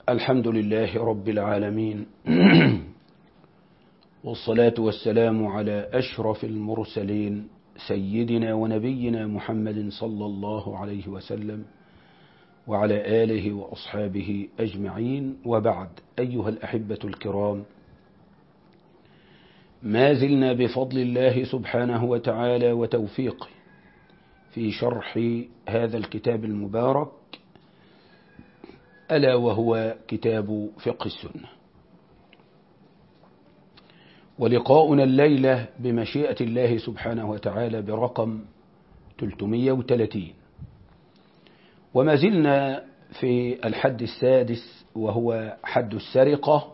الحمد لله رب العالمين والصلاة والسلام على أشرف المرسلين سيدنا ونبينا محمد صلى الله عليه وسلم وعلى آله وأصحابه أجمعين وبعد أيها الأحبة الكرام ما زلنا بفضل الله سبحانه وتعالى وتوفيقه في شرح هذا الكتاب المبارك ألا وهو كتاب فقه السنة ولقاؤنا الليلة بمشيئة الله سبحانه وتعالى برقم 330 وما زلنا في الحد السادس وهو حد السرقة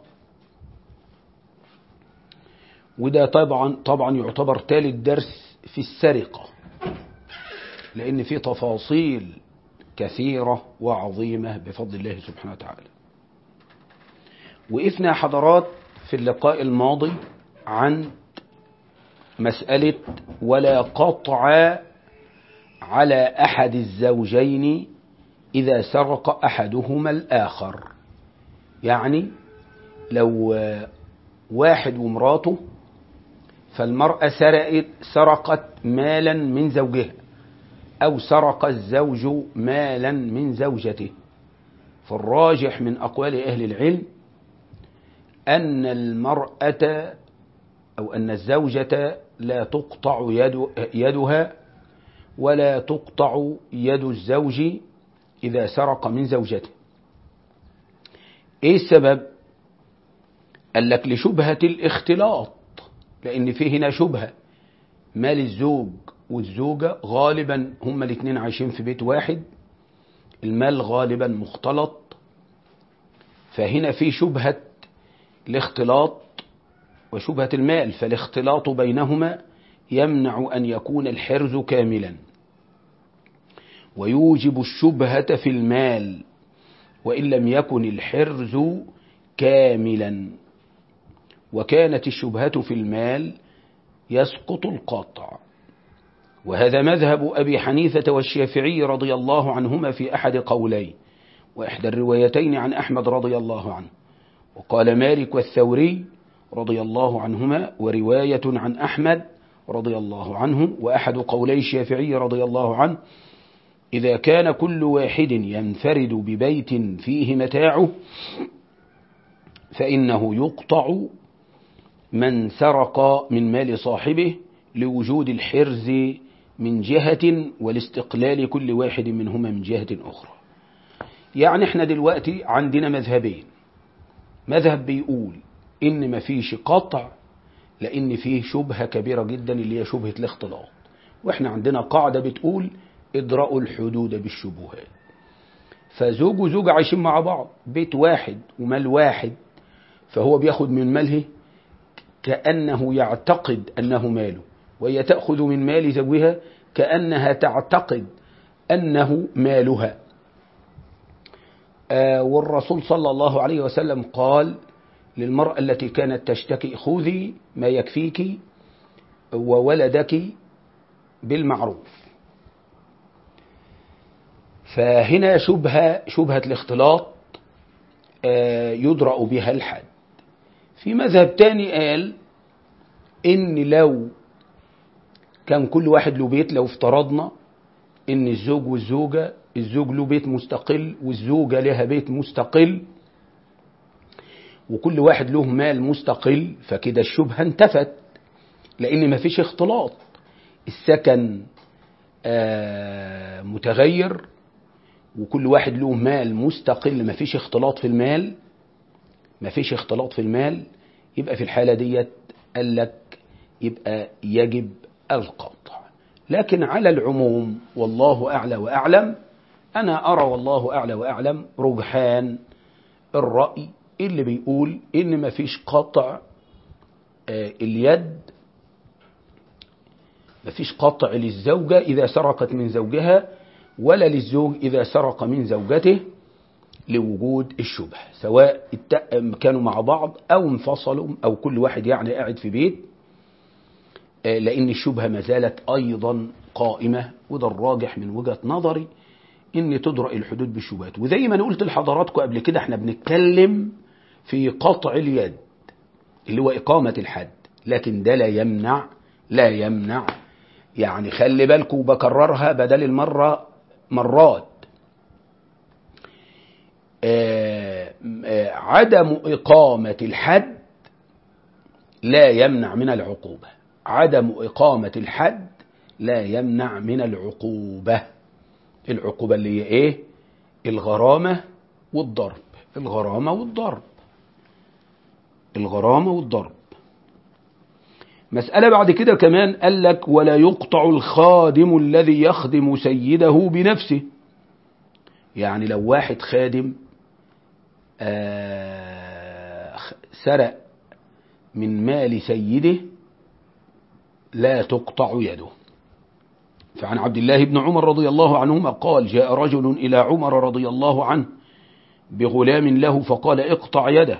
وده طبعا طبعا يعتبر ثالث درس في السرقة لأن في تفاصيل كثيرة وعظيمة بفضل الله سبحانه وتعالى وقفنا حضرات في اللقاء الماضي عن مسألة ولا قطع على أحد الزوجين إذا سرق أحدهما الآخر يعني لو واحد ومراته فالمرأة سرقت, سرقت مالا من زوجها أو سرق الزوج مالا من زوجته فالراجح من أقوال أهل العلم أن المرأة أو أن الزوجة لا تقطع يد يدها ولا تقطع يد الزوج إذا سرق من زوجته إيه السبب؟ قال لك لشبهة الاختلاط لأن في هنا شبهة مال الزوج والزوجة غالبا هما الاثنين عايشين في بيت واحد المال غالبا مختلط فهنا في شبهة الاختلاط وشبهة المال فالاختلاط بينهما يمنع أن يكون الحرز كاملا ويوجب الشبهة في المال وإن لم يكن الحرز كاملا وكانت الشبهة في المال يسقط القطع وهذا مذهب أبي حنيفة والشافعي رضي الله عنهما في أحد قولين وإحدى الروايتين عن أحمد رضي الله عنه وقال مالك والثوري رضي الله عنهما ورواية عن أحمد رضي الله عنه وأحد قولي الشافعي رضي الله عنه إذا كان كل واحد ينفرد ببيت فيه متاعه فإنه يقطع من سرق من مال صاحبه لوجود الحرز من جهة والاستقلال كل واحد منهما من جهة أخرى يعني احنا دلوقتي عندنا مذهبين مذهب بيقول ان مفيش قطع لان فيه شبهة كبيرة جدا اللي هي شبهة الاختلاط واحنا عندنا قاعدة بتقول ادرأوا الحدود بالشبهات فزوج وزوجة عايشين مع بعض بيت واحد ومال واحد فهو بياخد من ماله كأنه يعتقد أنه ماله وهي تأخذ من مال زوجها كأنها تعتقد أنه مالها آه والرسول صلى الله عليه وسلم قال للمرأة التي كانت تشتكي خذي ما يكفيك وولدك بالمعروف فهنا شبهة شبهة الاختلاط آه يدرأ بها الحد في مذهب تاني قال ان لو كان كل واحد له بيت لو افترضنا ان الزوج والزوجة الزوج له بيت مستقل والزوجة لها بيت مستقل وكل واحد له مال مستقل فكده الشبهة انتفت لان مفيش اختلاط السكن آه متغير وكل واحد له مال مستقل مفيش اختلاط في المال مفيش اختلاط في المال يبقى في الحالة ديت قال لك يبقى يجب القطع لكن على العموم والله أعلى وأعلم أنا أرى والله أعلى وأعلم رجحان الرأي اللي بيقول إن مفيش قطع آه اليد مفيش قطع للزوجة إذا سرقت من زوجها ولا للزوج إذا سرق من زوجته لوجود الشبهة سواء كانوا مع بعض أو انفصلوا أو كل واحد يعني قاعد في بيت لأن الشبهة ما زالت أيضا قائمة وده الراجح من وجهة نظري ان تدرأ الحدود بالشبهات وزي ما انا قلت لحضراتكم قبل كده احنا بنتكلم في قطع اليد اللي هو إقامة الحد لكن ده لا يمنع لا يمنع يعني خلي بالكم بكررها بدل المرة مرات آه آه عدم إقامة الحد لا يمنع من العقوبة عدم إقامة الحد لا يمنع من العقوبة العقوبة اللي هي إيه الغرامة والضرب الغرامة والضرب الغرامة والضرب مسألة بعد كده كمان قال لك ولا يقطع الخادم الذي يخدم سيده بنفسه يعني لو واحد خادم آه سرق من مال سيده لا تقطع يده فعن عبد الله بن عمر رضي الله عنهما قال جاء رجل إلى عمر رضي الله عنه بغلام له فقال اقطع يده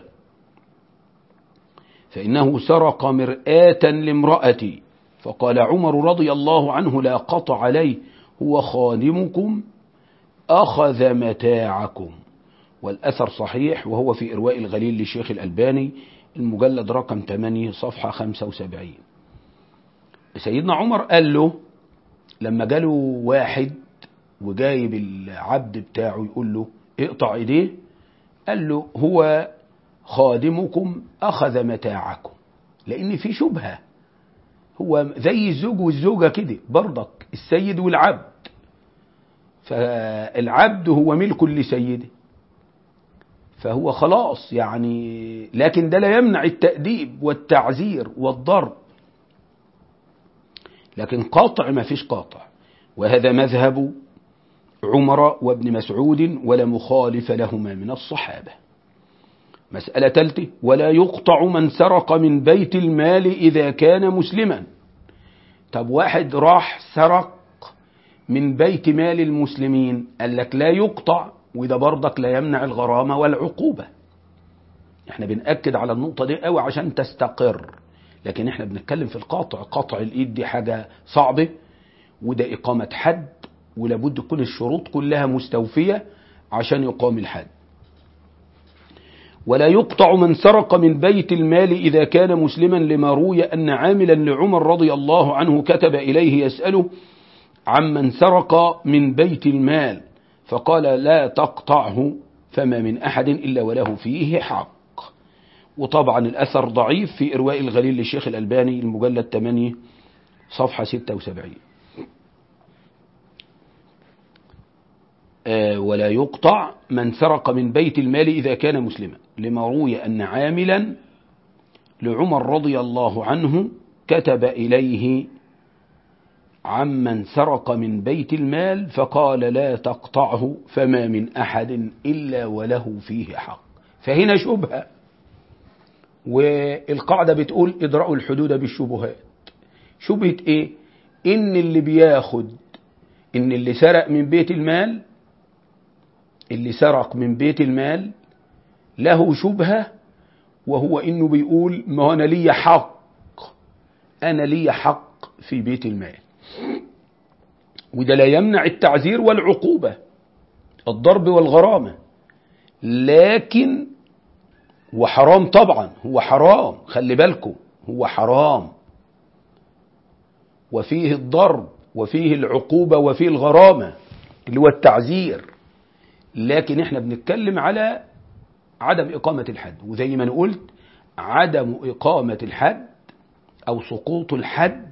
فإنه سرق مرآة لامرأتي فقال عمر رضي الله عنه لا قطع عليه هو خادمكم أخذ متاعكم والأثر صحيح وهو في إرواء الغليل للشيخ الألباني المجلد رقم 8 صفحة 75 سيدنا عمر قال له لما جاله واحد وجايب العبد بتاعه يقول له اقطع ايديه قال له هو خادمكم أخذ متاعكم لأن في شبهة هو زي الزوج والزوجة كده برضك السيد والعبد فالعبد هو ملك لسيده فهو خلاص يعني لكن ده لا يمنع التأديب والتعزير والضرب لكن قاطع ما فيش قاطع وهذا مذهب عمر وابن مسعود ولا مخالف لهما من الصحابة مسألة ثالثة ولا يقطع من سرق من بيت المال إذا كان مسلما طب واحد راح سرق من بيت مال المسلمين قال لك لا يقطع وده برضك لا يمنع الغرامة والعقوبة احنا بنأكد على النقطة دي قوي عشان تستقر لكن احنا بنتكلم في القاطع قطع الايد دي حاجة صعبة وده إقامة حد ولابد تكون الشروط كلها مستوفية عشان يقام الحد ولا يقطع من سرق من بيت المال إذا كان مسلما لما روي أن عاملا لعمر رضي الله عنه كتب إليه يسأله عمن سرق من بيت المال فقال لا تقطعه فما من أحد إلا وله فيه حق وطبعا الأثر ضعيف في إرواء الغليل للشيخ الألباني المجلد 8 صفحة 76 آه ولا يقطع من سرق من بيت المال إذا كان مسلما لما روي أن عاملا لعمر رضي الله عنه كتب إليه عمن سرق من بيت المال فقال لا تقطعه فما من أحد إلا وله فيه حق فهنا شبهة والقاعدة بتقول ادرأوا الحدود بالشبهات شبهة ايه ان اللي بياخد ان اللي سرق من بيت المال اللي سرق من بيت المال له شبهة وهو انه بيقول ما انا لي حق انا لي حق في بيت المال وده لا يمنع التعزير والعقوبة الضرب والغرامة لكن هو حرام طبعا هو حرام خلي بالكم هو حرام وفيه الضرب وفيه العقوبة وفيه الغرامة اللي هو التعزير لكن احنا بنتكلم على عدم إقامة الحد وزي ما أنا قلت عدم إقامة الحد أو سقوط الحد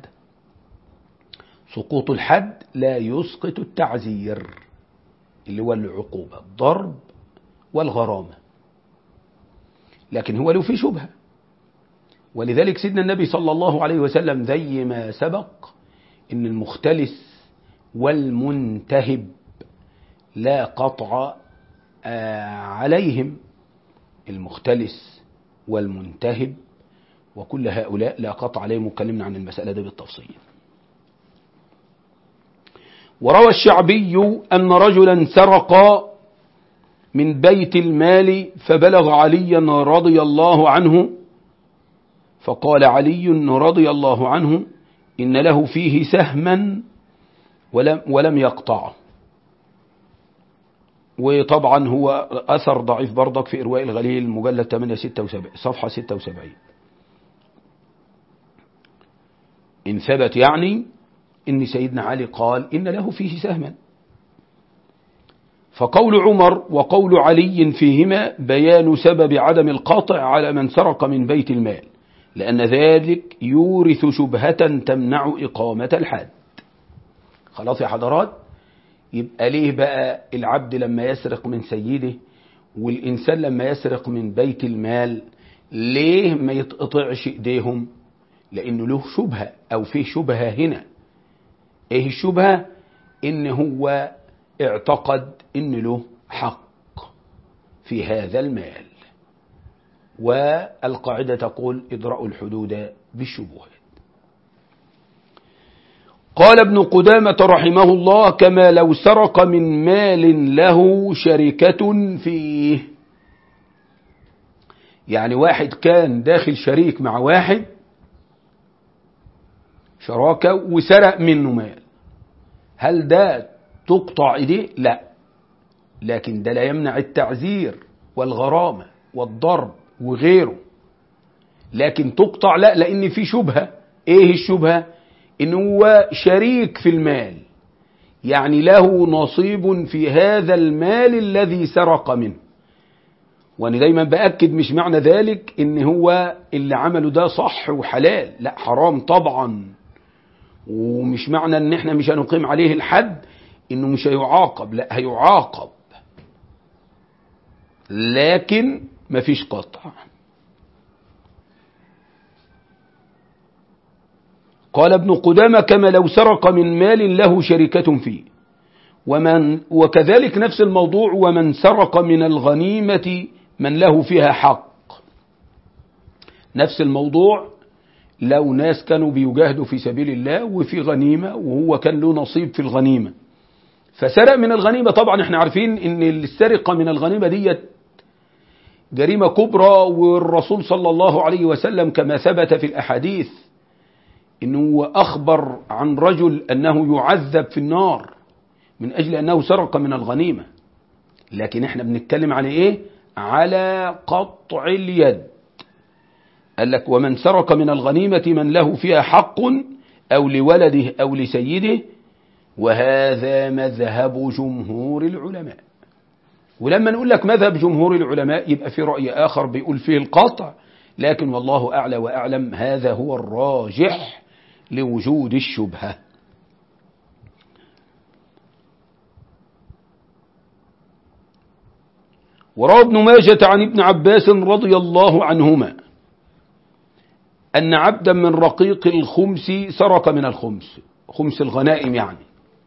سقوط الحد لا يسقط التعزير اللي هو العقوبة الضرب والغرامة لكن هو له في شبهة ولذلك سيدنا النبي صلى الله عليه وسلم زي ما سبق ان المختلس والمنتهب لا قطع عليهم المختلس والمنتهب وكل هؤلاء لا قطع عليهم وكلمنا عن المسألة دي بالتفصيل وروى الشعبي أن رجلا سرق من بيت المال فبلغ عليا رضي الله عنه فقال علي رضي الله عنه إن له فيه سهما ولم, ولم يقطعه وطبعا هو أثر ضعيف برضك في إرواء الغليل مجلد 8 76 صفحة 76 إن ثبت يعني إن سيدنا علي قال إن له فيه سهما فقول عمر وقول علي فيهما بيان سبب عدم القطع على من سرق من بيت المال لأن ذلك يورث شبهة تمنع إقامة الحد خلاص يا حضرات يبقى ليه بقى العبد لما يسرق من سيده والإنسان لما يسرق من بيت المال ليه ما يتقطعش إيديهم لأنه له شبهة أو فيه شبهة هنا إيه الشبهة إن هو اعتقد إن له حق في هذا المال والقاعدة تقول إدراء الحدود بالشبهات قال ابن قدامة رحمه الله كما لو سرق من مال له شركة فيه يعني واحد كان داخل شريك مع واحد شراكة وسرق منه مال هل ده تقطع ايديه لا لكن ده لا يمنع التعزير والغرامة والضرب وغيره لكن تقطع لا لان في شبهة ايه الشبهة ان هو شريك في المال يعني له نصيب في هذا المال الذي سرق منه وانا دايما باكد مش معنى ذلك ان هو اللي عمله ده صح وحلال لا حرام طبعا ومش معنى ان احنا مش هنقيم عليه الحد انه مش هيعاقب لا هيعاقب لكن مفيش قطع قال ابن قدامة كما لو سرق من مال له شركة فيه ومن وكذلك نفس الموضوع ومن سرق من الغنيمة من له فيها حق نفس الموضوع لو ناس كانوا بيجاهدوا في سبيل الله وفي غنيمة وهو كان له نصيب في الغنيمة فسرق من الغنيمة طبعا احنا عارفين ان السرقة من الغنيمة ديت جريمة كبرى والرسول صلى الله عليه وسلم كما ثبت في الأحاديث انه أخبر عن رجل أنه يعذب في النار من أجل أنه سرق من الغنيمة لكن احنا بنتكلم على ايه على قطع اليد قال لك ومن سرق من الغنيمة من له فيها حق أو لولده أو لسيده وهذا مذهب جمهور العلماء ولما نقول لك مذهب جمهور العلماء يبقى في رأي آخر بيقول فيه القطع لكن والله أعلى وأعلم هذا هو الراجح لوجود الشبهة وروى ابن ماجة عن ابن عباس رضي الله عنهما أن عبدا من رقيق الخمس سرق من الخمس خمس الغنائم يعني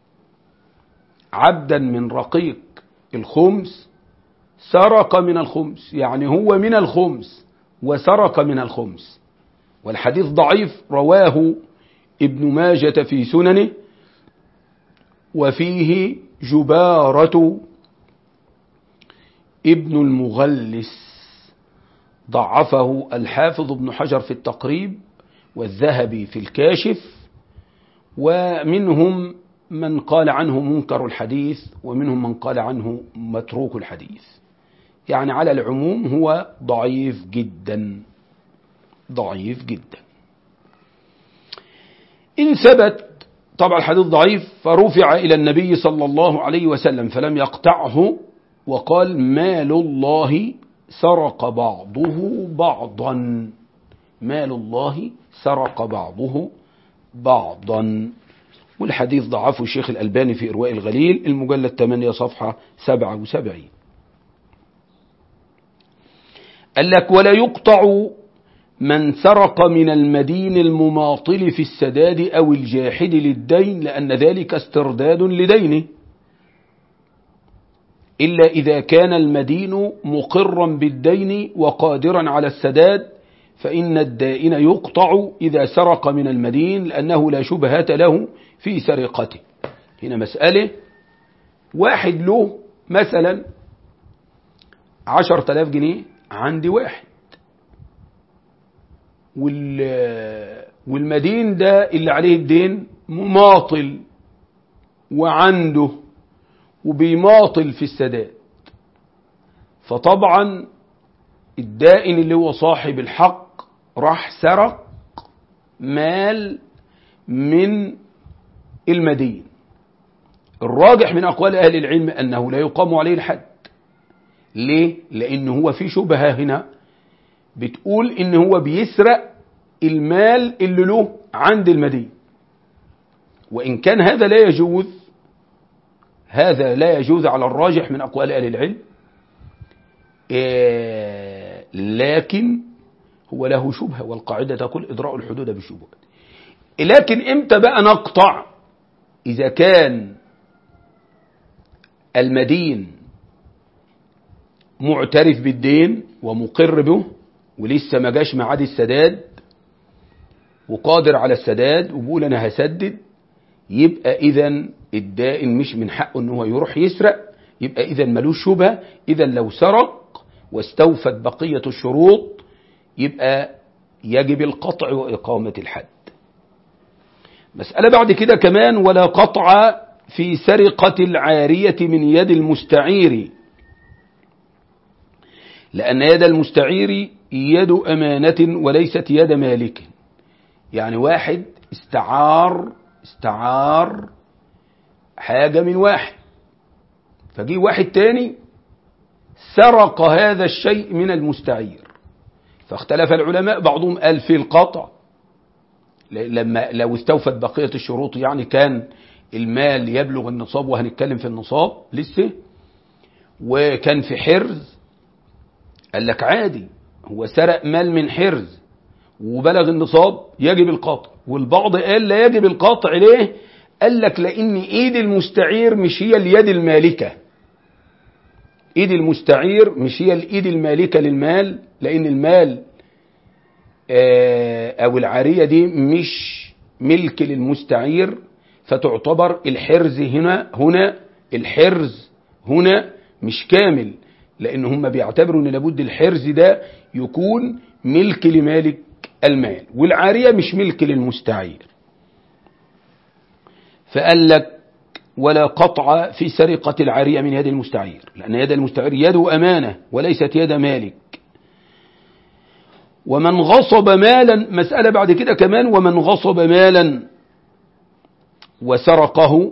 عبدا من رقيق الخمس سرق من الخمس يعني هو من الخمس وسرق من الخمس والحديث ضعيف رواه ابن ماجة في سننه وفيه جبارة ابن المغلس ضعفه الحافظ ابن حجر في التقريب والذهبي في الكاشف ومنهم من قال عنه منكر الحديث ومنهم من قال عنه متروك الحديث يعني على العموم هو ضعيف جدا ضعيف جدا إن ثبت طبعا الحديث ضعيف فرفع إلى النبي صلى الله عليه وسلم فلم يقطعه وقال مال الله سرق بعضه بعضا مال الله سرق بعضه بعضا والحديث ضعفه الشيخ الألباني في إرواء الغليل المجلد 8 صفحة 77 قال لك ولا يقطع من سرق من المدين المماطل في السداد أو الجاحد للدين لأن ذلك استرداد لدينه إلا إذا كان المدين مقرا بالدين وقادرا على السداد فإن الدائن يقطع إذا سرق من المدين لأنه لا شبهة له في سرقته هنا مسألة واحد له مثلا عشر تلاف جنيه عندي واحد والمدين ده اللي عليه الدين مماطل وعنده وبيماطل في السداد فطبعا الدائن اللي هو صاحب الحق راح سرق مال من المدين الراجح من أقوال أهل العلم أنه لا يقام عليه الحد ليه؟ لأن هو في شبهة هنا بتقول إن هو بيسرق المال اللي له عند المدين وإن كان هذا لا يجوز هذا لا يجوز على الراجح من أقوال أهل العلم إيه لكن هو له شبهة والقاعدة تقول إدراء الحدود بالشبهات لكن إمتى بقى نقطع إذا كان المدين معترف بالدين ومقر به ولسه ما جاش ميعاد السداد وقادر على السداد وبيقول انا هسدد يبقى اذا الدائن مش من حقه ان هو يروح يسرق يبقى اذا ملوش شبهه اذا لو سرق واستوفت بقيه الشروط يبقى يجب القطع واقامه الحد مساله بعد كده كمان ولا قطع في سرقه العاريه من يد المستعير لأن يد المستعير يد أمانة وليست يد مالك يعني واحد استعار استعار حاجة من واحد فجي واحد تاني سرق هذا الشيء من المستعير فاختلف العلماء بعضهم قال في القطع لما لو استوفت بقية الشروط يعني كان المال يبلغ النصاب وهنتكلم في النصاب لسه وكان في حرز قال لك عادي هو سرق مال من حرز وبلغ النصاب يجب القطع والبعض قال لا يجب القطع ليه قال لك لان ايد المستعير مش هي اليد المالكة ايد المستعير مش هي الايد المالكة للمال لان المال او العارية دي مش ملك للمستعير فتعتبر الحرز هنا هنا الحرز هنا مش كامل لان هم بيعتبروا ان لابد الحرز ده يكون ملك لمالك المال والعارية مش ملك للمستعير فقال لك ولا قطع في سرقة العارية من يد المستعير لأن يد المستعير يد أمانة وليست يد مالك ومن غصب مالا مسألة بعد كده كمان ومن غصب مالا وسرقه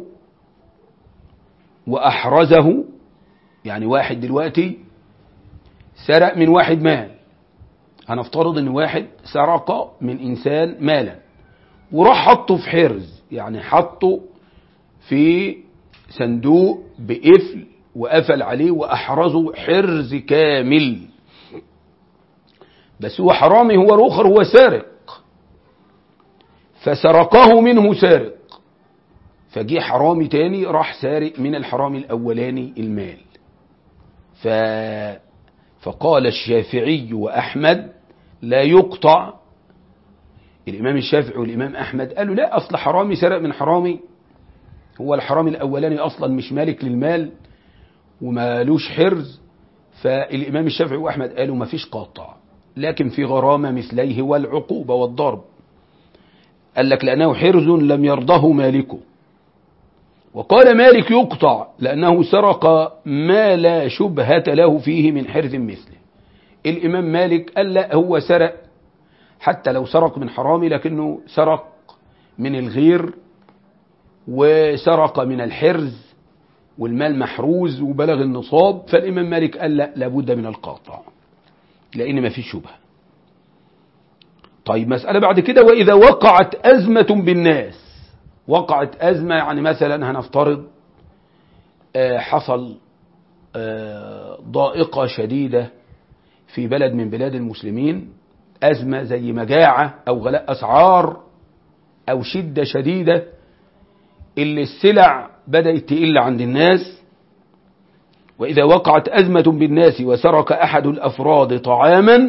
وأحرزه يعني واحد دلوقتي سرق من واحد مال هنفترض ان واحد سرق من انسان مالا وراح حطه في حرز يعني حطه في صندوق بقفل وقفل عليه واحرزه حرز كامل بس هو حرامي هو الاخر هو سارق فسرقه منه سارق فجي حرامي تاني راح سارق من الحرامي الاولاني المال ف... فقال الشافعي وأحمد لا يقطع الإمام الشافعي والإمام أحمد قالوا لا أصل حرامي سرق من حرامي هو الحرامي الأولاني أصلا مش مالك للمال ومالوش حرز فالإمام الشافعي وأحمد قالوا ما فيش قاطع لكن في غرامة مثليه والعقوبة والضرب قال لك لأنه حرز لم يرضه مالكه وقال مالك يقطع لأنه سرق ما لا شبهة له فيه من حرز مثله الإمام مالك قال لا هو سرق حتى لو سرق من حرامي لكنه سرق من الغير وسرق من الحرز والمال محروز وبلغ النصاب فالإمام مالك قال لا لابد من القاطع لأن ما فيش شبهة طيب مسألة بعد كده وإذا وقعت أزمة بالناس وقعت أزمة يعني مثلا هنفترض حصل ضائقة شديدة في بلد من بلاد المسلمين أزمة زي مجاعة أو غلاء أسعار أو شدة شديدة اللي السلع بدأت تقل عند الناس وإذا وقعت أزمة بالناس وسرق أحد الأفراد طعاما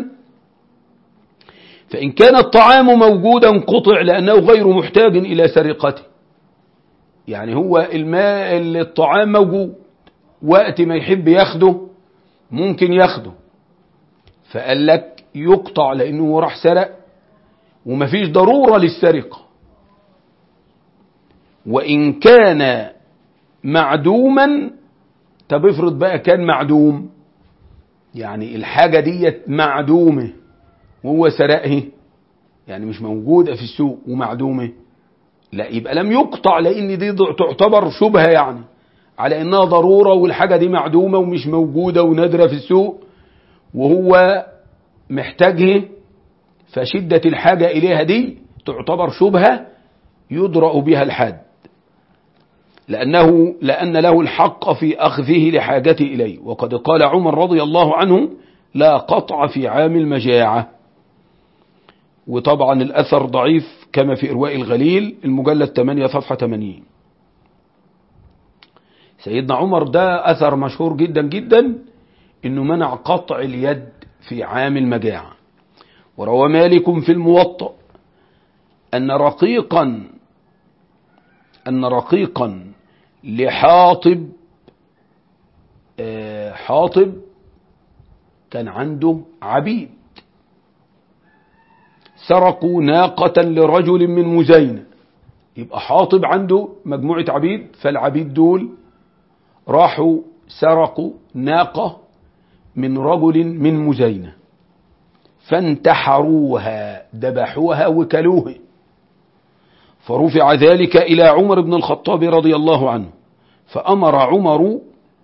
فإن كان الطعام موجودا قطع لأنه غير محتاج إلى سرقته يعني هو الماء الطعام موجود وقت ما يحب ياخده ممكن ياخده فقال لك يقطع لأنه راح سرق ومفيش ضرورة للسرقة وإن كان معدوما طب افرض بقى كان معدوم يعني الحاجة ديت معدومة وهو سرقها يعني مش موجودة في السوق ومعدومة لا يبقى لم يقطع لأن دي تعتبر شبهة يعني على إنها ضرورة والحاجة دي معدومة ومش موجودة ونادرة في السوق وهو محتاجها فشدة الحاجة إليها دي تعتبر شبهة يدرأ بها الحد لأنه لأن له الحق في أخذه لحاجته إليه وقد قال عمر رضي الله عنه لا قطع في عام المجاعة وطبعا الأثر ضعيف كما في إرواء الغليل المجلد 8 صفحة 80 سيدنا عمر ده أثر مشهور جدا جدا إنه منع قطع اليد في عام المجاعة وروى مالك في الموطأ أن رقيقا أن رقيقا لحاطب حاطب كان عنده عبيد سرقوا ناقة لرجل من مزينة يبقى حاطب عنده مجموعة عبيد فالعبيد دول راحوا سرقوا ناقة من رجل من مزينة فانتحروها ذبحوها وكلوها فرفع ذلك إلى عمر بن الخطاب رضي الله عنه فأمر عمر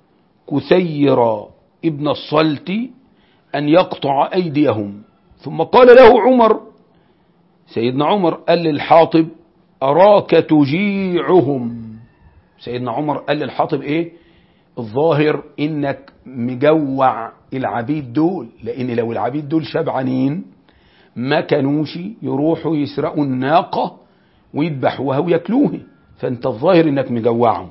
كثير ابن الصلت أن يقطع أيديهم ثم قال له عمر سيدنا عمر قال للحاطب أراك تجيعهم سيدنا عمر قال للحاطب إيه الظاهر إنك مجوع العبيد دول لأن لو العبيد دول شبعانين ما كانوش يروحوا يسرقوا الناقة ويذبحوها وياكلوها فانت الظاهر انك مجوعهم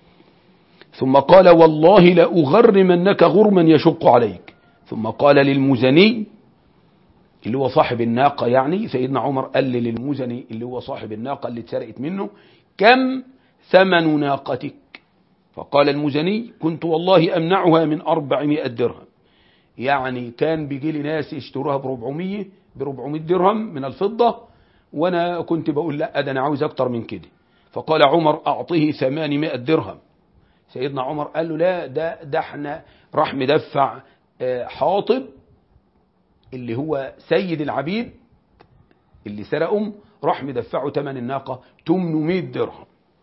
ثم قال والله لأغرمنك غرما يشق عليك ثم قال للمزني اللي هو صاحب الناقة يعني سيدنا عمر قال للمزني اللي هو صاحب الناقة اللي اتسرقت منه كم ثمن ناقتك فقال المزني كنت والله أمنعها من أربعمائة درهم يعني كان بيجي لي ناس يشتروها بربعمية بربعمائة درهم من الفضة وانا كنت بقول لا ده انا عاوز اكتر من كده فقال عمر اعطيه ثمانمائة درهم سيدنا عمر قال له لا ده ده احنا راح مدفع حاطب اللي هو سيد العبيد اللي سرقهم راح مدفعه ثمن الناقة 800 درهم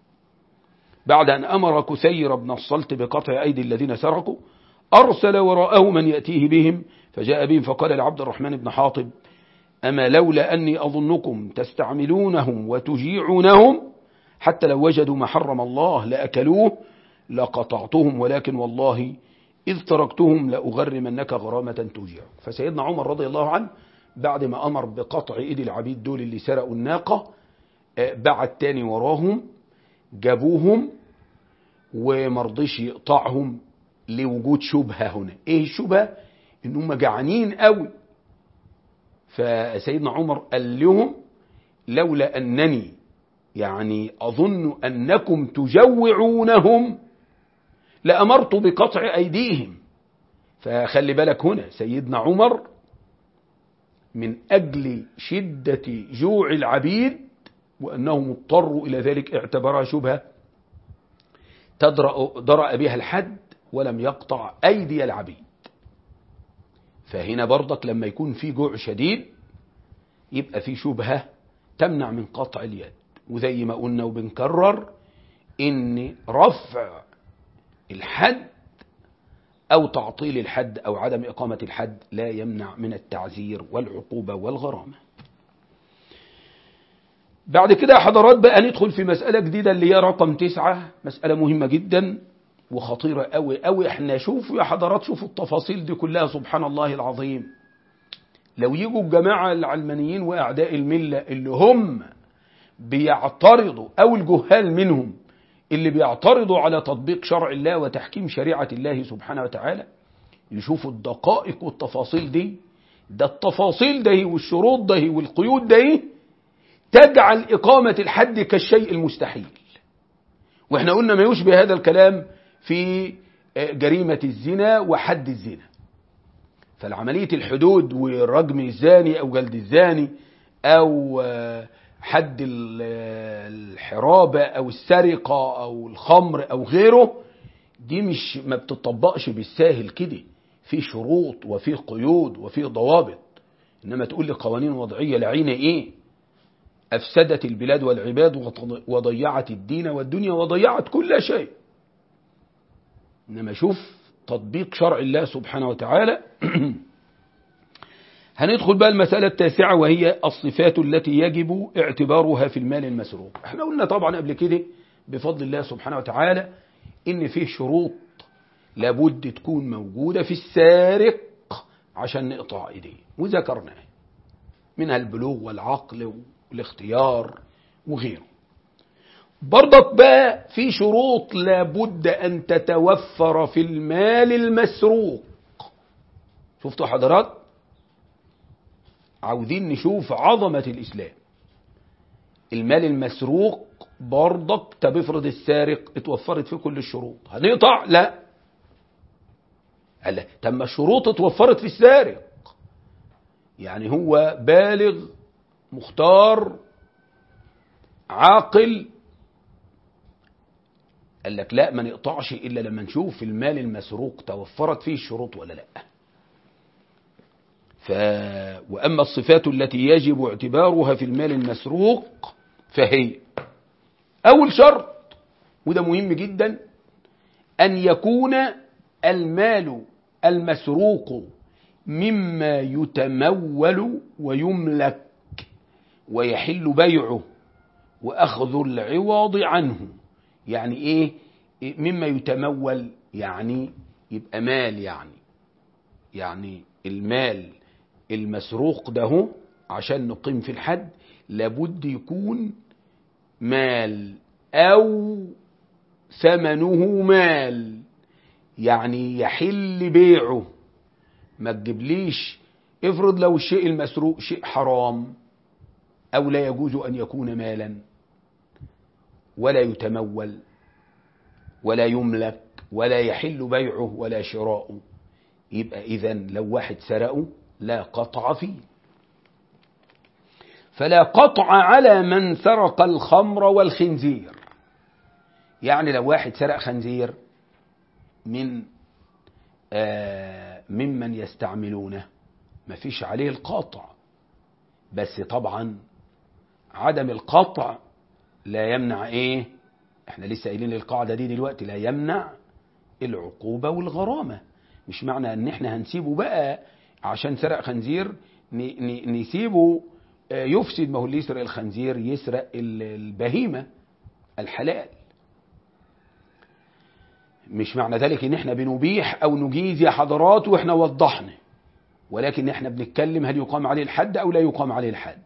بعد أن أمر كسير بن الصلت بقطع أيدي الذين سرقوا أرسل وراءه من يأتيه بهم فجاء بهم فقال لعبد الرحمن بن حاطب أما لولا أني أظنكم تستعملونهم وتجيعونهم حتى لو وجدوا ما حرم الله لأكلوه لقطعتهم ولكن والله إذ تركتهم لأغرمنك غرامة توجع فسيدنا عمر رضي الله عنه بعد ما أمر بقطع إيدي العبيد دول اللي سرقوا الناقة بعد تاني وراهم جابوهم ومرضيش يقطعهم لوجود شبهة هنا ايه الشبهة انهم جعانين قوي فسيدنا عمر قال لهم لولا أنني يعني أظن أنكم تجوعونهم لأمرت بقطع أيديهم فخلي بالك هنا سيدنا عمر من أجل شدة جوع العبيد وأنهم اضطروا إلى ذلك اعتبرها شبهة تدرأ درأ بها الحد ولم يقطع أيدي العبيد فهنا برضك لما يكون في جوع شديد يبقى في شبهة تمنع من قطع اليد وزي ما قلنا وبنكرر ان رفع الحد او تعطيل الحد او عدم اقامة الحد لا يمنع من التعزير والعقوبة والغرامة بعد كده يا حضرات بقى ندخل في مسألة جديدة اللي هي رقم تسعة مسألة مهمة جدا وخطيرة قوي قوي احنا شوفوا يا حضرات شوفوا التفاصيل دي كلها سبحان الله العظيم لو يجوا الجماعة العلمانيين وأعداء الملة اللي هم بيعترضوا أو الجهال منهم اللي بيعترضوا على تطبيق شرع الله وتحكيم شريعة الله سبحانه وتعالى يشوفوا الدقائق والتفاصيل دي ده التفاصيل ده والشروط ده والقيود ده تجعل إقامة الحد كالشيء المستحيل واحنا قلنا ما يشبه هذا الكلام في جريمة الزنا وحد الزنا فالعملية الحدود والرجم الزاني أو جلد الزاني أو حد الحرابة أو السرقة أو الخمر أو غيره دي مش ما بتطبقش بالساهل كده في شروط وفي قيود وفي ضوابط إنما تقول لي قوانين وضعية لعينة إيه أفسدت البلاد والعباد وضيعت الدين والدنيا وضيعت كل شيء إنما شوف تطبيق شرع الله سبحانه وتعالى هندخل بقى المسألة التاسعة وهي الصفات التي يجب اعتبارها في المال المسروق احنا قلنا طبعا قبل كده بفضل الله سبحانه وتعالى ان فيه شروط لابد تكون موجودة في السارق عشان نقطع ايديه وذكرناها منها البلوغ والعقل والاختيار وغيره برضك بقى في شروط لابد أن تتوفر في المال المسروق شفتوا حضرات عاوزين نشوف عظمة الإسلام المال المسروق برضك تبفرض السارق اتوفرت في كل الشروط هنقطع لا قال تم الشروط اتوفرت في السارق يعني هو بالغ مختار عاقل قال لك لا ما نقطعش إلا لما نشوف المال المسروق توفرت فيه الشروط ولا لا ف... وأما الصفات التي يجب اعتبارها في المال المسروق فهي أول شرط وده مهم جدا أن يكون المال المسروق مما يتمول ويملك ويحل بيعه وأخذ العوض عنه يعني ايه مما يتمول يعني يبقى مال يعني يعني المال المسروق ده عشان نقيم في الحد لابد يكون مال او ثمنه مال يعني يحل بيعه ما تجيبليش افرض لو الشيء المسروق شيء حرام او لا يجوز ان يكون مالا ولا يتمول ولا يملك ولا يحل بيعه ولا شراؤه يبقى إذا لو واحد سرقه لا قطع فيه فلا قطع على من سرق الخمر والخنزير يعني لو واحد سرق خنزير من آه ممن يستعملونه مفيش عليه القطع بس طبعا عدم القطع لا يمنع ايه احنا لسه قايلين القاعده دي دلوقتي لا يمنع العقوبه والغرامه مش معنى ان احنا هنسيبه بقى عشان سرق خنزير نسيبه يفسد ما هو اللي يسرق الخنزير يسرق البهيمه الحلال مش معنى ذلك ان احنا بنبيح او نجيز يا حضرات واحنا وضحنا ولكن احنا بنتكلم هل يقام عليه الحد او لا يقام عليه الحد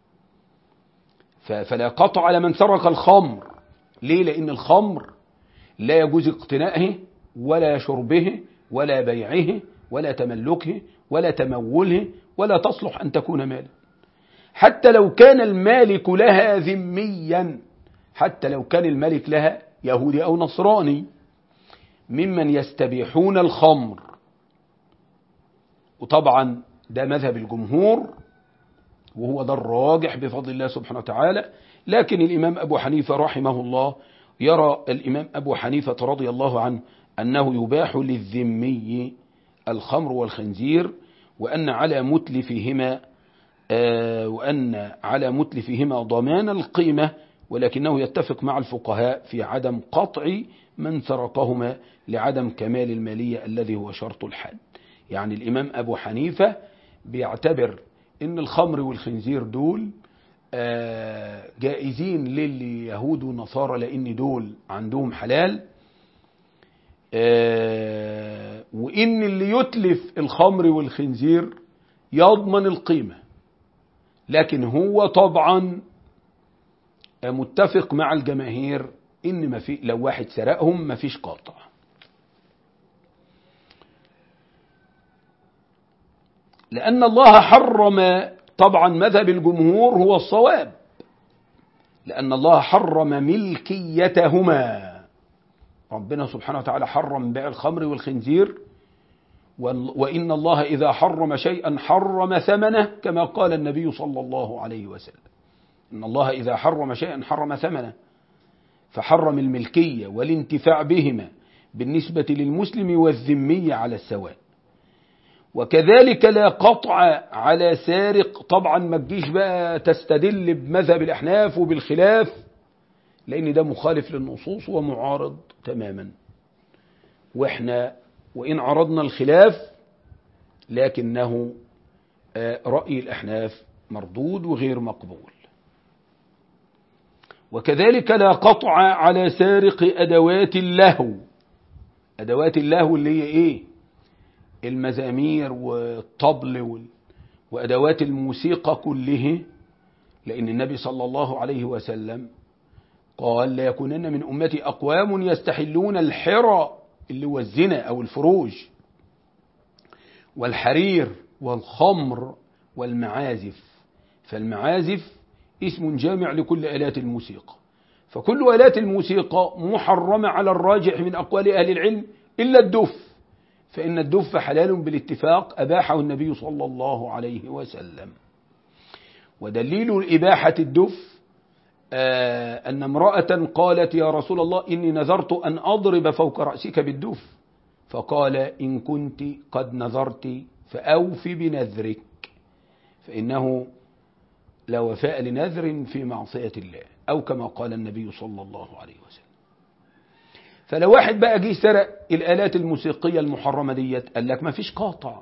فلا قطع على من سرق الخمر ليه لأن الخمر لا يجوز اقتنائه ولا شربه ولا بيعه ولا تملكه ولا تموله ولا تصلح أن تكون مالا حتى لو كان المالك لها ذميا حتى لو كان الملك لها يهودي أو نصراني ممن يستبيحون الخمر وطبعا ده مذهب الجمهور وهو ده الراجح بفضل الله سبحانه وتعالى لكن الإمام أبو حنيفة رحمه الله يرى الإمام أبو حنيفة رضي الله عنه أنه يباح للذمي الخمر والخنزير وأن على متلفهما آه وأن على متلفهما ضمان القيمة ولكنه يتفق مع الفقهاء في عدم قطع من سرقهما لعدم كمال المالية الذي هو شرط الحد يعني الإمام أبو حنيفة بيعتبر ان الخمر والخنزير دول جائزين لليهود والنصارى لان دول عندهم حلال وان اللي يتلف الخمر والخنزير يضمن القيمة لكن هو طبعا متفق مع الجماهير ان ما في لو واحد سرقهم ما فيش قاطع لأن الله حرم طبعا مذهب الجمهور هو الصواب لأن الله حرم ملكيتهما ربنا سبحانه وتعالى حرم بيع الخمر والخنزير وإن الله إذا حرم شيئا حرم ثمنه كما قال النبي صلى الله عليه وسلم إن الله إذا حرم شيئا حرم ثمنه فحرم الملكية والانتفاع بهما بالنسبة للمسلم والذمي على السواء وكذلك لا قطع على سارق طبعا ما تجيش بقى تستدل بمذهب الأحناف وبالخلاف لأن ده مخالف للنصوص ومعارض تماما وإحنا وإن عرضنا الخلاف لكنه رأي الأحناف مردود وغير مقبول وكذلك لا قطع على سارق أدوات اللهو أدوات اللهو اللي هي إيه المزامير والطبل وأدوات الموسيقى كله لأن النبي صلى الله عليه وسلم قال لا يكونن من أمتي أقوام يستحلون الحرى اللي هو الزنا أو الفروج والحرير والخمر والمعازف فالمعازف اسم جامع لكل آلات الموسيقى فكل آلات الموسيقى محرمة على الراجح من أقوال أهل العلم إلا الدف فإن الدف حلال بالاتفاق أباحه النبي صلى الله عليه وسلم ودليل إباحة الدف آه أن امرأة قالت يا رسول الله إني نذرت أن أضرب فوق رأسك بالدف فقال إن كنت قد نذرت فأوف بنذرك فإنه لا وفاء لنذر في معصية الله أو كما قال النبي صلى الله عليه وسلم فلو واحد بقى جه سرق الآلات الموسيقية المحرمة ديت قال لك ما فيش قاطع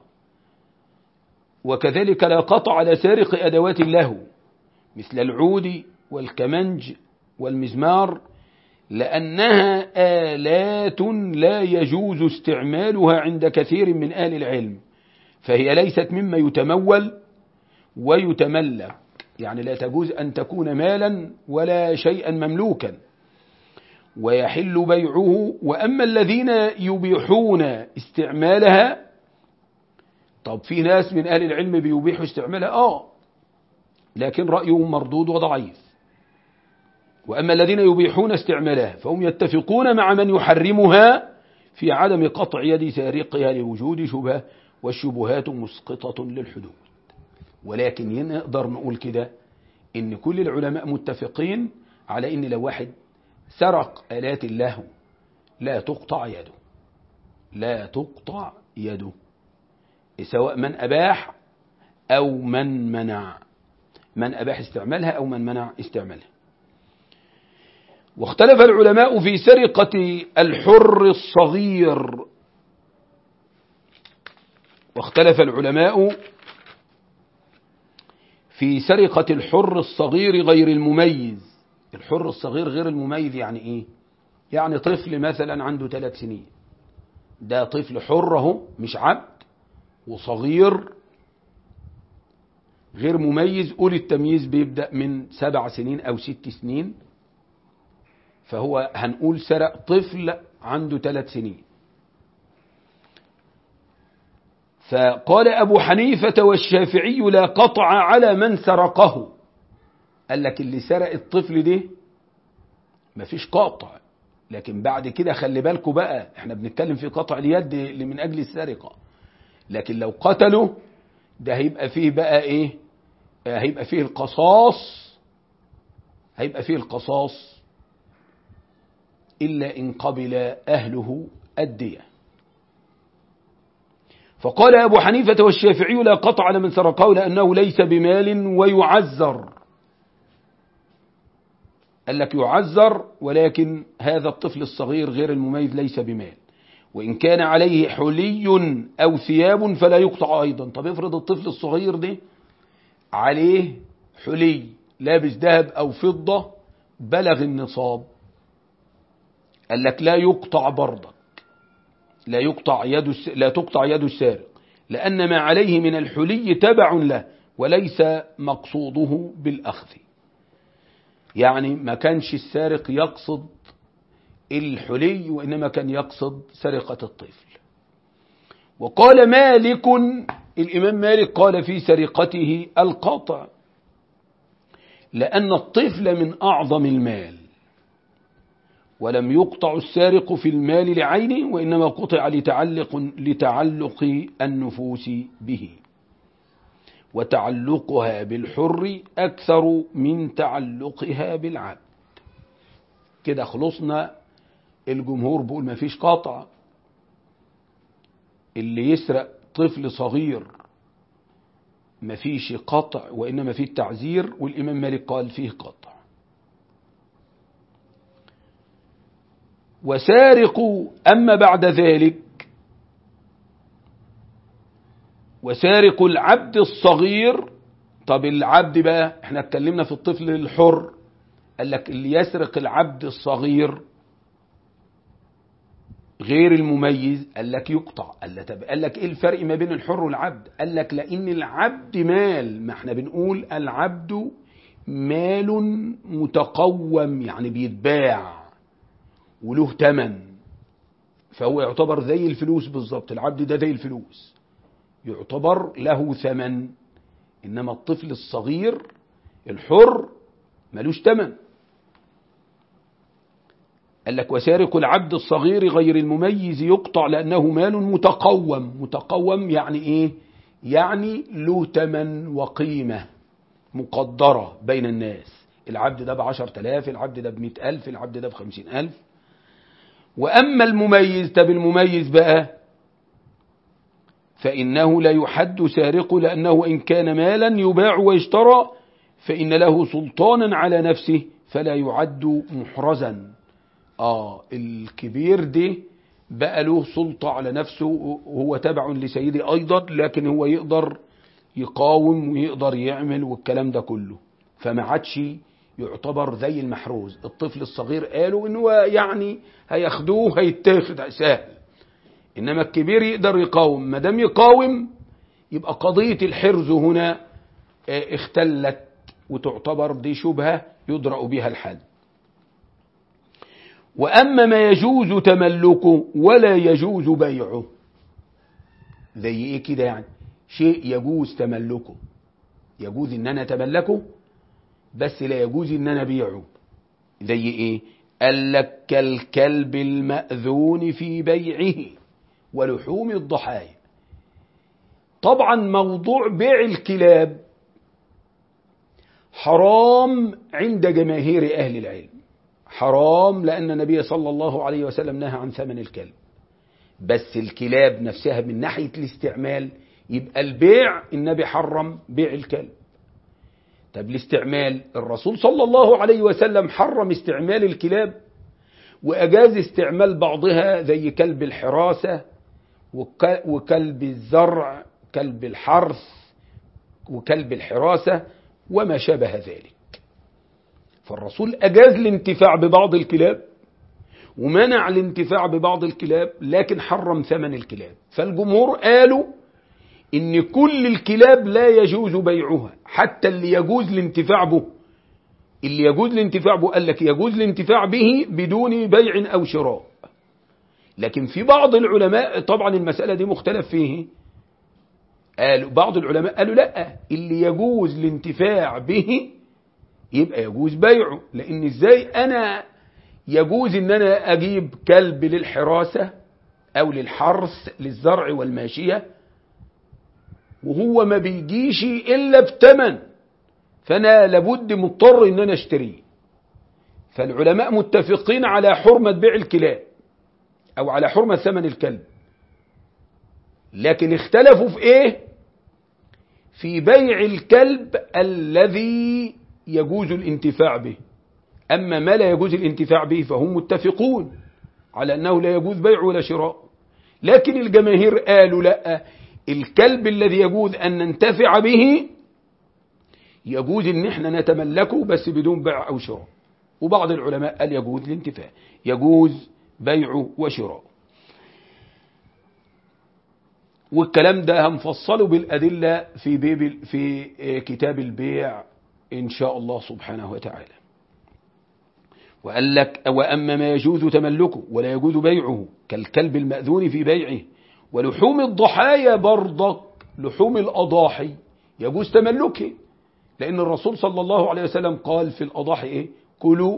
وكذلك لا قطع على سارق أدوات اللهو مثل العود والكمنج والمزمار لأنها آلات لا يجوز استعمالها عند كثير من أهل العلم فهي ليست مما يتمول ويتملك يعني لا تجوز أن تكون مالا ولا شيئا مملوكا ويحل بيعه وأما الذين يبيحون استعمالها طب في ناس من أهل العلم بيبيحوا استعمالها آه لكن رأيهم مردود وضعيف وأما الذين يبيحون استعمالها فهم يتفقون مع من يحرمها في عدم قطع يد سارقها لوجود شبهة والشبهات مسقطة للحدود ولكن نقدر نقول كده إن كل العلماء متفقين على إن لو واحد سرق آلات اللهو لا تقطع يده لا تقطع يده سواء من أباح أو من منع من أباح استعمالها أو من منع استعمالها واختلف العلماء في سرقة الحر الصغير واختلف العلماء في سرقة الحر الصغير غير المميز الحر الصغير غير المميز يعني ايه يعني طفل مثلا عنده ثلاث سنين ده طفل حر اهو مش عبد وصغير غير مميز قول التمييز بيبدأ من سبع سنين أو ست سنين فهو هنقول سرق طفل عنده ثلاث سنين فقال أبو حنيفة والشافعي لا قطع على من سرقه قال لك اللي سرق الطفل ده مفيش قاطع لكن بعد كده خلي بالكوا بقى احنا بنتكلم في قطع اليد اللي من أجل السرقة لكن لو قتلوا ده هيبقى فيه بقى ايه هيبقى فيه القصاص هيبقى فيه القصاص إلا إن قبل أهله الدية فقال أبو حنيفة والشافعي لا قطع على من سرقه لأنه ليس بمال ويعذر قال لك يعذر ولكن هذا الطفل الصغير غير المميز ليس بمال وإن كان عليه حلي أو ثياب فلا يقطع أيضا طب افرض الطفل الصغير ده عليه حلي لابس ذهب أو فضة بلغ النصاب قال لك لا يقطع برضك لا يقطع يد لا تقطع يد السارق لأن ما عليه من الحلي تبع له وليس مقصوده بالأخذ يعني ما كانش السارق يقصد الحلي وإنما كان يقصد سرقة الطفل وقال مالك الإمام مالك قال في سرقته القطع لأن الطفل من أعظم المال ولم يقطع السارق في المال لعينه وإنما قطع لتعلق, لتعلق النفوس به وتعلقها بالحر أكثر من تعلقها بالعبد كده خلصنا الجمهور بيقول ما فيش قطع اللي يسرق طفل صغير ما فيش قطع وإنما فيه التعزير والإمام مالك قال فيه قطع وسارق أما بعد ذلك وسارق العبد الصغير طب العبد بقى احنا اتكلمنا في الطفل الحر قال لك اللي يسرق العبد الصغير غير المميز قال لك يقطع قال لك طب قال لك ايه الفرق ما بين الحر والعبد قال لك لان العبد مال ما احنا بنقول العبد مال متقوم يعني بيتباع وله ثمن فهو يعتبر زي الفلوس بالظبط العبد ده زي الفلوس يعتبر له ثمن انما الطفل الصغير الحر ملوش ثمن قال لك وسارق العبد الصغير غير المميز يقطع لأنه مال متقوم متقوم يعني إيه يعني له تمن وقيمة مقدرة بين الناس العبد ده بعشر تلاف العبد ده بمئة ألف العبد ده بخمسين ألف وأما المميز طب المميز بقى فإنه لا يحد سارقه لأنه إن كان مالا يباع ويشترى فإن له سلطانا على نفسه فلا يعد محرزا آه الكبير ده بقى له سلطة على نفسه وهو تبع لسيده أيضا لكن هو يقدر يقاوم ويقدر يعمل والكلام ده كله فما عادش يعتبر زي المحروز الطفل الصغير قالوا ان هو يعني هياخدوه هيتاخد سهل انما الكبير يقدر يقاوم ما دام يقاوم يبقى قضية الحرز هنا اختلت وتعتبر دي شبهة يدرأ بها الحد وأما ما يجوز تملكه ولا يجوز بيعه زي ايه كده يعني شيء يجوز تملكه يجوز ان انا اتملكه بس لا يجوز ان انا ابيعه زي ايه قال لك كالكلب المأذون في بيعه ولحوم الضحايا طبعا موضوع بيع الكلاب حرام عند جماهير أهل العلم حرام لأن النبي صلى الله عليه وسلم نهى عن ثمن الكلب بس الكلاب نفسها من ناحية الاستعمال يبقى البيع النبي حرم بيع الكلب طب الاستعمال الرسول صلى الله عليه وسلم حرم استعمال الكلاب وأجاز استعمال بعضها زي كلب الحراسة وكلب الزرع كلب الحرث وكلب الحراسة وما شابه ذلك فالرسول أجاز الانتفاع ببعض الكلاب ومنع الانتفاع ببعض الكلاب لكن حرم ثمن الكلاب فالجمهور قالوا ان كل الكلاب لا يجوز بيعها حتى اللي يجوز الانتفاع به اللي يجوز الانتفاع به قال لك يجوز الانتفاع به بدون بيع او شراء لكن في بعض العلماء طبعا المسألة دي مختلف فيه قالوا بعض العلماء قالوا لا اللي يجوز الانتفاع به يبقى يجوز بيعه لان ازاي انا يجوز ان انا اجيب كلب للحراسة او للحرث للزرع والماشية وهو ما بيجيش الا بتمن فانا لابد مضطر ان انا اشتريه فالعلماء متفقين على حرمة بيع الكلاب او على حرمة ثمن الكلب لكن اختلفوا في ايه في بيع الكلب الذي يجوز الانتفاع به أما ما لا يجوز الانتفاع به فهم متفقون على أنه لا يجوز بيع ولا شراء لكن الجماهير قالوا لا الكلب الذي يجوز أن ننتفع به يجوز ان احنا نتملكه بس بدون بيع أو شراء وبعض العلماء قال يجوز الانتفاع يجوز بيعه وشراءه والكلام ده هنفصله بالأدلة في, بيب في كتاب البيع إن شاء الله سبحانه وتعالى وقال لك وأما ما يجوز تملكه ولا يجوز بيعه كالكلب المأذون في بيعه ولحوم الضحايا برضك لحوم الأضاحي يجوز تملكه لأن الرسول صلى الله عليه وسلم قال في الأضاحي إيه كلوا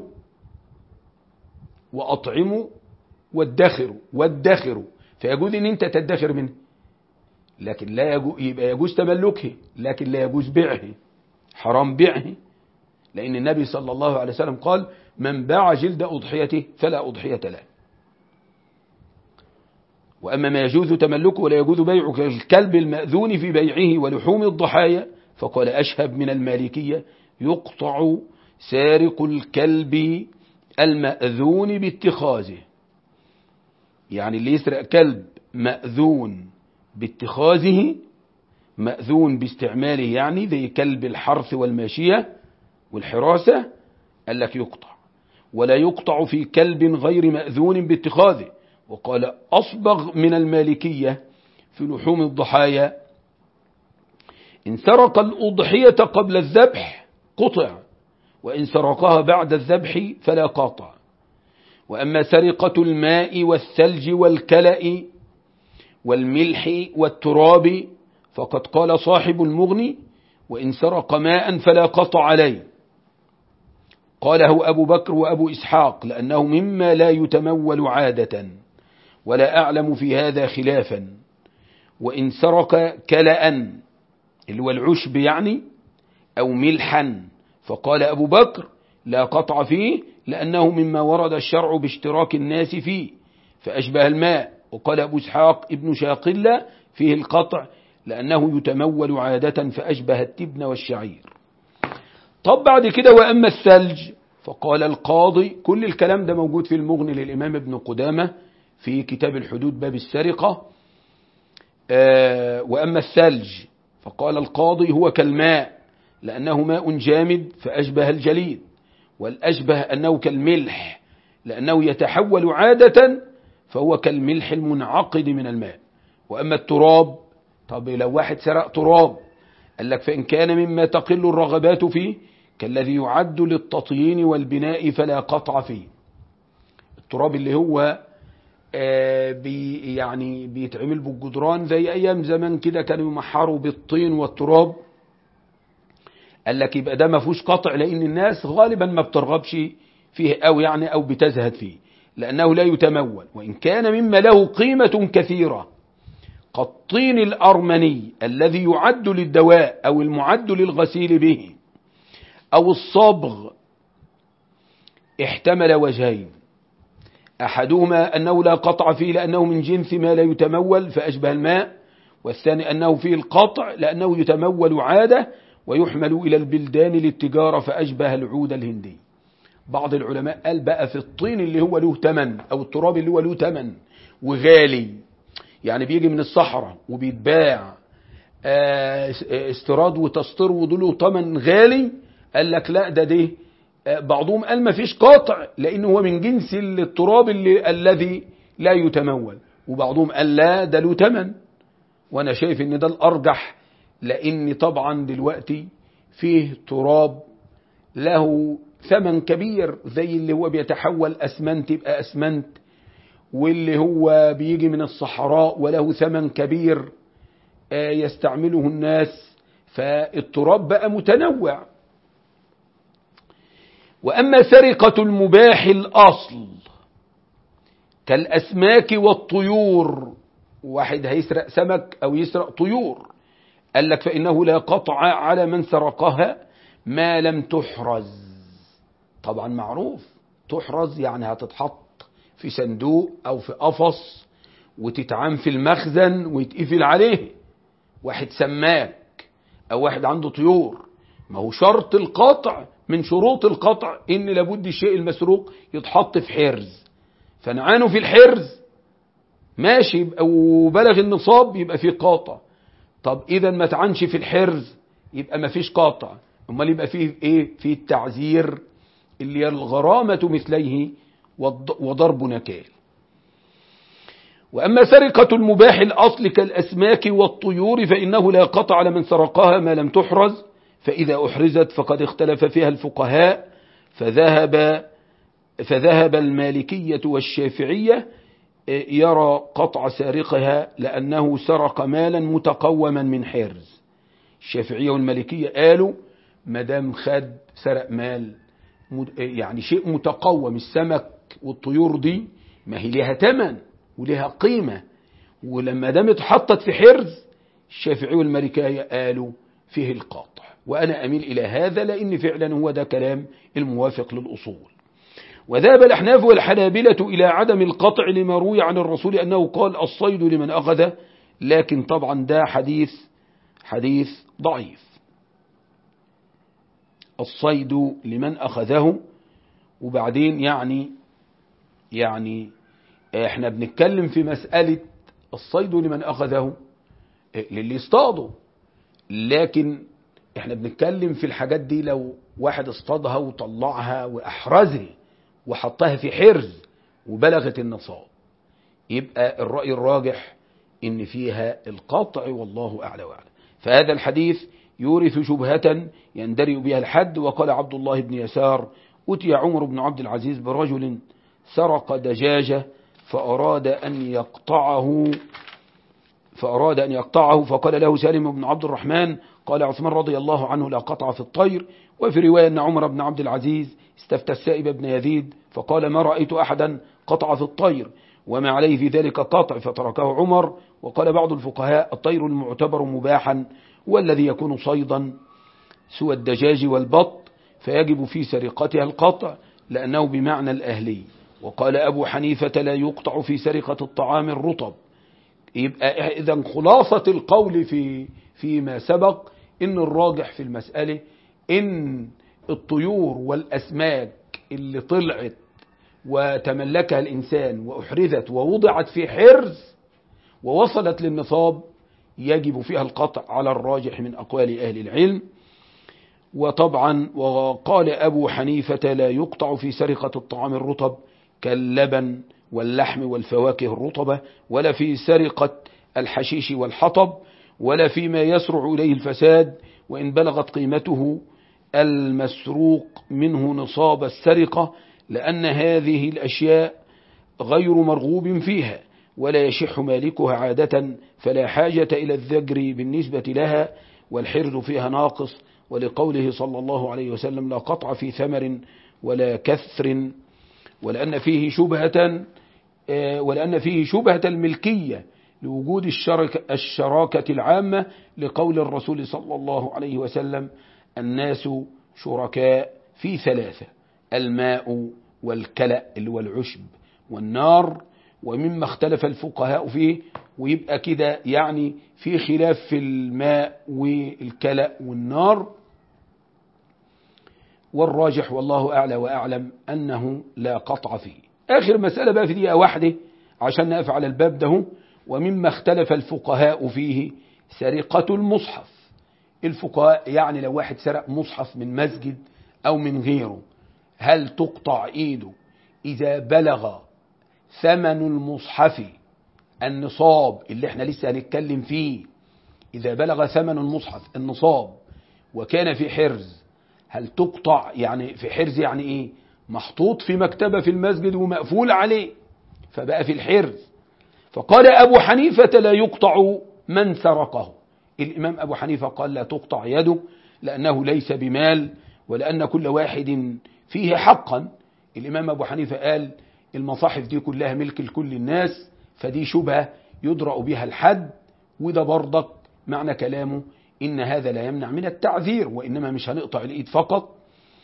وأطعموا وادخروا وادخروا فيجوز ان انت تدخر منه لكن لا يجوز يبقى يجوز تملكه لكن لا يجوز بيعه حرام بيعه لأن النبي صلى الله عليه وسلم قال من باع جلد أضحيته فلا أضحية له وأما ما يجوز تملكه ولا يجوز بيعه كالكلب المأذون في بيعه ولحوم الضحايا فقال أشهب من المالكية يقطع سارق الكلب المأذون باتخاذه يعني اللي يسرق كلب مأذون باتخاذه مأذون باستعماله يعني زي كلب الحرث والماشية والحراسة قال لك يقطع ولا يقطع في كلب غير مأذون باتخاذه وقال أصبغ من المالكية في لحوم الضحايا إن سرق الأضحية قبل الذبح قطع وإن سرقها بعد الذبح فلا قاطع وأما سرقة الماء والثلج والكلأ والملح والتراب فقد قال صاحب المغني وإن سرق ماء فلا قطع عليه قاله أبو بكر وأبو إسحاق لأنه مما لا يتمول عادة ولا أعلم في هذا خلافا وإن سرق كلأ اللي هو العشب يعني أو ملحا فقال أبو بكر لا قطع فيه لأنه مما ورد الشرع باشتراك الناس فيه فأشبه الماء وقال أبو إسحاق ابن شاقلة فيه القطع لأنه يتمول عادة فأشبه التبن والشعير طب بعد كده وأما الثلج فقال القاضي كل الكلام ده موجود في المغني للإمام ابن قدامة في كتاب الحدود باب السرقة آه وأما الثلج فقال القاضي هو كالماء لأنه ماء جامد فأشبه الجليد والأشبه أنه كالملح لأنه يتحول عادة فهو كالملح المنعقد من الماء وأما التراب طب لو واحد سرق تراب قال لك فإن كان مما تقل الرغبات فيه كالذي يعد للتطيين والبناء فلا قطع فيه التراب اللي هو آه بي يعني بيتعمل بالجدران زي أيام زمان كده كانوا يمحروا بالطين والتراب قال لك يبقى ده ما فيهوش قطع لأن الناس غالبا ما بترغبش فيه أو يعني أو بتزهد فيه لأنه لا يتمول وإن كان مما له قيمة كثيرة كالطين الأرمني الذي يعد للدواء أو المعد للغسيل به أو الصبغ احتمل وجهين أحدهما أنه لا قطع فيه لأنه من جنس ما لا يتمول فأشبه الماء والثاني أنه فيه القطع لأنه يتمول عادة ويحمل إلى البلدان للتجارة فأشبه العود الهندي بعض العلماء قال بقى في الطين اللي هو له تمن أو التراب اللي هو له تمن وغالي يعني بيجي من الصحراء وبيتباع استيراد وتسطير وله تمن غالي قال لك لا ده ده بعضهم قال ما فيش قاطع لأنه هو من جنس التراب اللي الذي لا يتمول وبعضهم قال لا ده له تمن وأنا شايف إن ده الأرجح لأن طبعا دلوقتي فيه تراب له ثمن كبير زي اللي هو بيتحول أسمنت يبقى أسمنت واللي هو بيجي من الصحراء وله ثمن كبير يستعمله الناس فالتراب بقى متنوع وأما سرقة المباح الأصل كالأسماك والطيور واحد هيسرق سمك أو يسرق طيور قال لك فإنه لا قطع على من سرقها ما لم تحرز طبعا معروف تحرز يعني هتتحط في صندوق أو في قفص وتتعام في المخزن ويتقفل عليه واحد سماك أو واحد عنده طيور ما هو شرط القطع من شروط القطع إن لابد الشيء المسروق يتحط في حرز فنعانه في الحرز ماشي وبلغ النصاب يبقى فيه قاطع طب إذا ما تعنش في الحرز يبقى ما فيش قاطع امال يبقى فيه ايه فيه التعزير اللي هي الغرامة مثليه وضرب نكال وأما سرقة المباح الأصل كالأسماك والطيور فإنه لا قطع على من سرقها ما لم تحرز فإذا أحرزت فقد اختلف فيها الفقهاء فذهب فذهب المالكية والشافعية يرى قطع سارقها لأنه سرق مالا متقوما من حرز الشافعية والمالكية قالوا مدام خد سرق مال يعني شيء متقوم السمك والطيور دي ما هي لها تمن ولها قيمة ولما دام اتحطت في حرز الشافعي والمالكية قالوا فيه القاطع وأنا أميل إلى هذا لأن فعلا هو ده كلام الموافق للأصول وذهب الأحناف والحنابلة إلى عدم القطع لما روي عن الرسول أنه قال الصيد لمن أخذ لكن طبعا ده حديث حديث ضعيف الصيد لمن أخذه وبعدين يعني يعني احنا بنتكلم في مسألة الصيد لمن أخذه للي اصطاده لكن احنا بنتكلم في الحاجات دي لو واحد اصطادها وطلعها وأحرزها وحطها في حرز وبلغت النصاب يبقى الرأي الراجح ان فيها القطع والله أعلى وأعلى فهذا الحديث يورث شبهة يندرئ بها الحد وقال عبد الله بن يسار أتي عمر بن عبد العزيز برجل سرق دجاجة فأراد أن يقطعه فأراد أن يقطعه فقال له سالم بن عبد الرحمن قال عثمان رضي الله عنه لا قطع في الطير وفي رواية أن عمر بن عبد العزيز استفتى السائب بن يزيد فقال ما رأيت أحدا قطع في الطير وما عليه في ذلك قطع فتركه عمر وقال بعض الفقهاء الطير المعتبر مباحا والذي يكون صيدا سوى الدجاج والبط فيجب في سرقتها القطع لأنه بمعنى الأهلي وقال أبو حنيفة لا يقطع في سرقة الطعام الرطب يبقى إذا خلاصة القول في فيما سبق إن الراجح في المسألة إن الطيور والأسماك اللي طلعت وتملكها الإنسان وأحرزت ووضعت في حرز ووصلت للنصاب يجب فيها القطع على الراجح من أقوال أهل العلم وطبعا وقال أبو حنيفة لا يقطع في سرقة الطعام الرطب كاللبن واللحم والفواكه الرطبة ولا في سرقة الحشيش والحطب ولا فيما يسرع إليه الفساد وإن بلغت قيمته المسروق منه نصاب السرقة لأن هذه الأشياء غير مرغوب فيها ولا يشح مالكها عادة فلا حاجة إلى الذجر بالنسبة لها والحرز فيها ناقص ولقوله صلى الله عليه وسلم لا قطع في ثمر ولا كثر ولأن فيه شبهة ولأن فيه شبهة الملكية لوجود الشرك الشراكة العامة لقول الرسول صلى الله عليه وسلم الناس شركاء في ثلاثة الماء والكلأ اللي هو العشب والنار ومما اختلف الفقهاء فيه ويبقى كده يعني في خلاف في الماء والكلأ والنار والراجح والله أعلى وأعلم أنه لا قطع فيه آخر مسألة بقى في دقيقة واحدة عشان نقف على الباب ده ومما اختلف الفقهاء فيه سرقة المصحف الفقهاء يعني لو واحد سرق مصحف من مسجد أو من غيره هل تقطع إيده إذا بلغ ثمن المصحف النصاب اللي احنا لسه هنتكلم فيه إذا بلغ ثمن المصحف النصاب وكان في حرز هل تقطع يعني في حرز يعني ايه محطوط في مكتبة في المسجد ومقفول عليه فبقى في الحرز فقال أبو حنيفة لا يقطع من سرقه الإمام أبو حنيفة قال لا تقطع يده لأنه ليس بمال ولأن كل واحد فيه حقا الإمام أبو حنيفة قال المصاحف دي كلها ملك لكل الناس فدي شبهة يدرأ بها الحد وده برضك معنى كلامه إن هذا لا يمنع من التعذير وإنما مش هنقطع الإيد فقط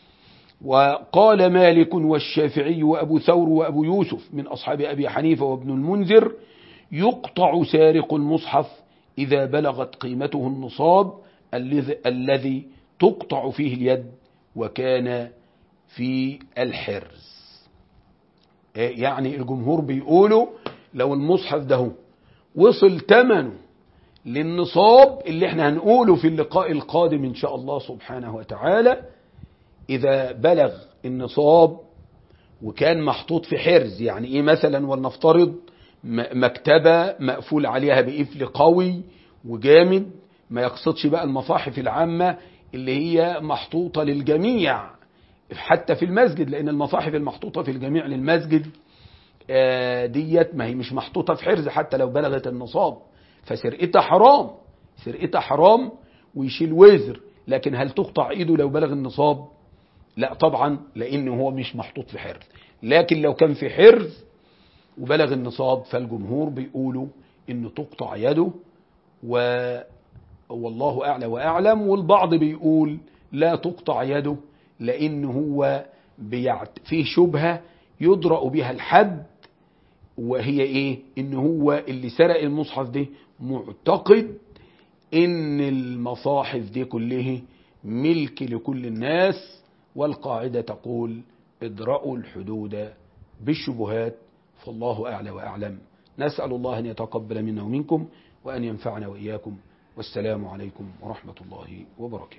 وقال مالك والشافعي وأبو ثور وأبو يوسف من أصحاب أبي حنيفة وابن المنذر يقطع سارق المصحف إذا بلغت قيمته النصاب الذي تقطع فيه اليد وكان في الحرز يعني الجمهور بيقولوا لو المصحف ده وصل ثمنه للنصاب اللي احنا هنقوله في اللقاء القادم ان شاء الله سبحانه وتعالى اذا بلغ النصاب وكان محطوط في حرز يعني ايه مثلا ولنفترض مكتبة مقفول عليها بقفل قوي وجامد ما يقصدش بقى المصاحف العامة اللي هي محطوطة للجميع حتى في المسجد لأن المصاحف المحطوطة في الجميع للمسجد ديت ما هي مش محطوطة في حرز حتى لو بلغت النصاب فسرقتها حرام سرقتها حرام ويشيل وزر لكن هل تقطع ايده لو بلغ النصاب لا طبعا لانه هو مش محطوط في حرز لكن لو كان في حرز وبلغ النصاب فالجمهور بيقولوا ان تقطع يده و والله اعلى واعلم والبعض بيقول لا تقطع يده لان هو بيعت فيه شبهة يدرأ بها الحد وهي ايه ان هو اللي سرق المصحف ده معتقد ان المصاحف دي كله ملك لكل الناس والقاعدة تقول ادرأوا الحدود بالشبهات فالله أعلى وأعلم نسأل الله أن يتقبل منا ومنكم وأن ينفعنا وإياكم والسلام عليكم ورحمة الله وبركاته